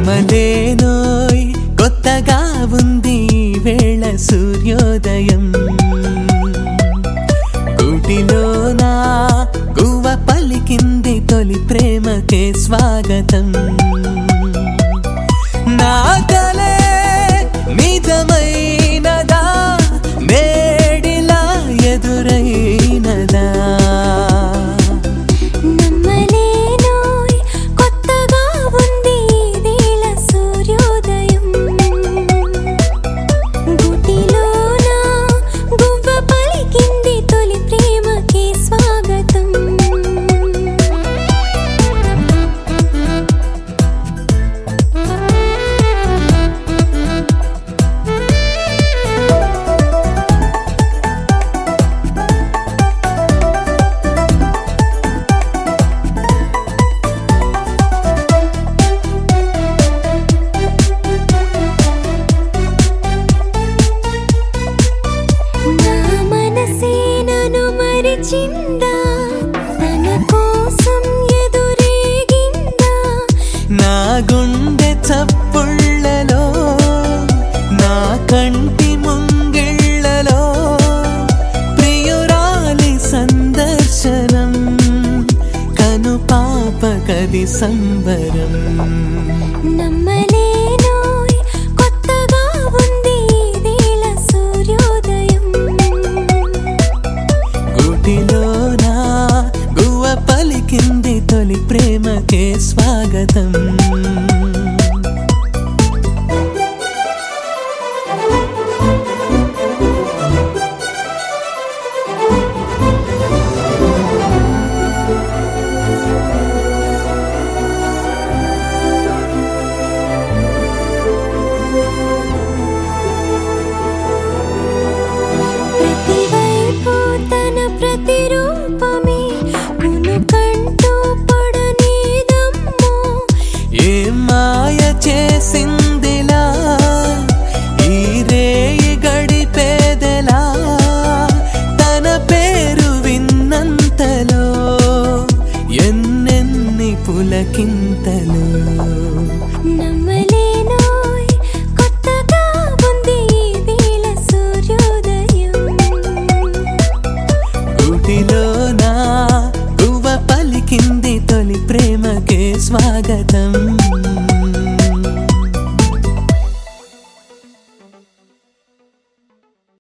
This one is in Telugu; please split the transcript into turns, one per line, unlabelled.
నమ్మలేనోయ్ కొత్తగా ఉంది ఈ వేళ సూర్యోదయం గుడిలోనా గువ్వ పలికింది తొలి ప్రేమకే స్వాగతం నా కలే నిజమైనదా నేడిలా ఎదురైనదా
నమ్మలేనోయ్ కొత్తగా ఉంది వేళ సూర్యోదయం గుటిలోన గువ్వ పలికింది తొలి ప్రేమకి స్వాగతం నా మనసే నన్ను మరిచిందా తన కోసం ఎదురేగిందా
నా గుండె చప్పుళ్ళలో నా కంటి ముంగిళ్ళలో ప్రియురాలి సందర్శనం కను పాప కది సంబరం
నమ్మలేనోయ్ కొత్తగా ఉంది వేళ సూర్యోదయం
గుడిలోనా గువ్వ పలికింది తొలి ప్రేమకే స్వాగతం
ప్రతివైపు తన ప్రతిరూపమే కునుకంటూ పడనీదమ్మో
ఏ మాయ చేసిందిలా ఈ రేయి గడిపేదెలా తన పేరు విన్నంతలో ఎన్నెన్ని పులకింతలు
నమ్మలేనోయ్ కొత్తగా ఉంది వేళ సూర్యోదయం
గుడిలోనా గువ్వ పలికింది తొలి ప్రేమకే స్వాగతం